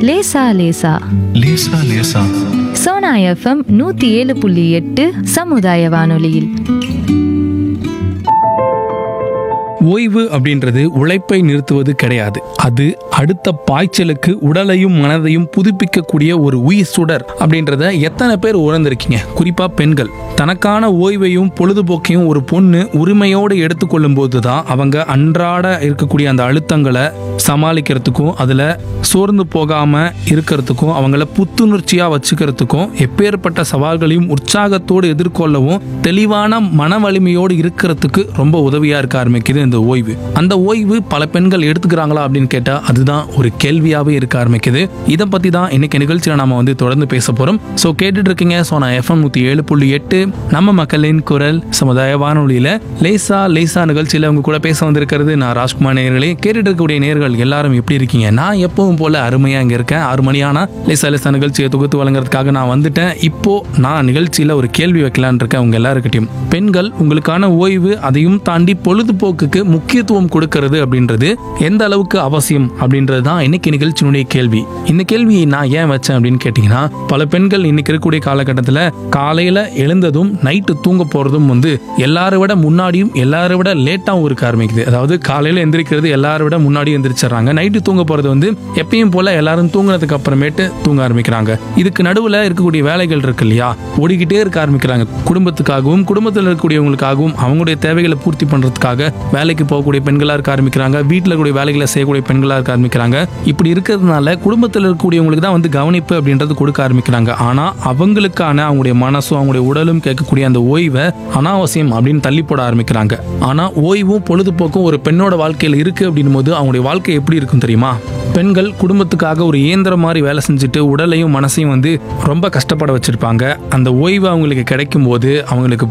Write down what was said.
லேசா லேசா லேசா லேசா சோனா எஃப்எம் நூத்தி ஏழு புள்ளி எட்டு சமுதாய வானொலியில் ஓய்வு அப்படின்றது உழைப்பை நிறுத்துவது கிடையாது அது அடுத்த பாய்ச்சலுக்கு உடலையும் மனதையும் புதுப்பிக்கக்கூடிய ஒரு உயிர் சுடர் அப்படின்றத எத்தனை பேர் உணர்ந்திருக்கீங்க குறிப்பா பெண்கள் தனக்கான ஓய்வையும் பொழுதுபோக்கையும் ஒரு பொண்ணு உரிமையோடு எடுத்துக்கொள்ளும் போது தான் அவங்க அன்றாட இருக்கக்கூடிய அந்த அழுத்தங்களை சமாளிக்கிறதுக்கும் அதுல சோர்ந்து போகாம இருக்கிறதுக்கும் அவங்கள புத்துணர்ச்சியா வச்சுக்கிறதுக்கும் எப்பேற்பட்ட சவால்களையும் உற்சாகத்தோடு எதிர்கொள்ளவும் தெளிவான மன வலிமையோடு இருக்கிறதுக்கு ரொம்ப உதவியா இருக்க ஆரம்பிக்குது இந்த ஓய்வு அந்த ஓய்வு பல பெண்கள் எடுத்துக்கிறாங்களா அப்படின்னு கேட்டா அதுதான் ஒரு கேள்வியாவே இருக்க ஆரம்பிக்குது இதை பத்தி தான் இன்னைக்கு நிகழ்ச்சியில நாம வந்து தொடர்ந்து பேச போறோம் ஸோ கேட்டுட்டு இருக்கீங்க ஸோ நான் எஃப்எம் நூத்தி ஏழு புள்ளி எட்டு நம்ம மக்களின் குரல் சமுதாய வானொலியில லேசா லேசா நிகழ்ச்சியில உங்க கூட பேச வந்திருக்கிறது நான் ராஜ்குமார் நேயர்களே கேட்டுட்டு இருக்கக்கூடிய நேர்கள் எல்லாரும் எப்படி இருக்கீங்க நான் எப்பவும் போல அருமையா இங்க இருக்கேன் ஆறு மணி ஆனா லேசா லேசா நிகழ்ச்சியை தொகுத்து வழங்குறதுக்காக நான் வந்துட்டேன் இப்போ நான் நிகழ்ச்சியில ஒரு கேள்வி வைக்கலான்னு இருக்கேன் உங்க எல்லாருக்கிட்டையும் பெண்கள் உங்களுக்கான ஓய்வு அதையும் தாண்டி பொழுதுபோக்குக்கு முக்கியத்துவம் கொடுக்கிறது அப்படின்றது எந்த அளவுக்கு அவசியம் அப்படின்றது தான் இன்னைக்கு நிகழ்ச்சியினுடைய கேள்வி இந்த கேள்வியை நான் ஏன் வச்சேன் அப்படின்னு கேட்டீங்கன்னா பல பெண்கள் இன்னைக்கு இருக்கக்கூடிய காலகட்டத்தில் காலையில எழுந்ததும் நைட்டு தூங்க போறதும் வந்து எல்லாரை விட முன்னாடியும் எல்லாரை விட லேட்டாகவும் இருக்க ஆரம்பிக்குது அதாவது காலையில எந்திரிக்கிறது எல்லாரை விட முன்னாடி எந்திரிச்சிடுறாங்க நைட்டு தூங்க போறது வந்து எப்பயும் போல எல்லாரும் தூங்குனதுக்கு அப்புறமேட்டு தூங்க ஆரம்பிக்கிறாங்க இதுக்கு நடுவில் இருக்கக்கூடிய வேலைகள் இருக்கு இல்லையா ஓடிக்கிட்டே இருக்க ஆரம்பிக்கிறாங்க குடும்பத்துக்காகவும் குடும்பத்தில் இருக்கக்கூடியவங்களுக்காகவும் அவங்களுடைய தேவைகளை பூர்த்தி பண்றதுக்காக வேலைக்கு போகக்கூடிய பெண்களா இருக்க ஆரம்பிக்கிறாங்க வீட்டில் இருக்கக்கூடிய வேலைகளை செய்யக்கூடிய பெண்களா இருக்க ஆரம்பிக்கிறாங்க இப்படி இருக்கிறதுனால குடும்பத்தில் இருக்கக்கூடியவங்களுக்கு தான் வந்து கவனிப்பு அப்படின்றது கொடுக்க ஆரம்பிக்கிறாங்க ஆனா அவங்களுக்கான அவங்களுடைய மனசும் அவங்களுடைய உடலும் கேட்கக்கூடிய அந்த ஓய்வை அனாவசியம் அப்படின்னு தள்ளி போட ஆரம்பிக்கிறாங்க ஆனா ஓய்வும் பொழுதுபோக்கும் ஒரு பெண்ணோட வாழ்க்கையில் இருக்கு அப்படின்னும் போது அவங்களுடைய வாழ்க்கை எப்படி இருக்கும் தெரியுமா பெண்கள் குடும்பத்துக்காக ஒரு இயந்திரம் மாதிரி வேலை செஞ்சுட்டு உடலையும் மனசையும் வந்து ரொம்ப கஷ்டப்பட வச்சிருப்பாங்க அந்த ஓய்வு அவங்களுக்கு கிடைக்கும் போது அவங்களுக்கு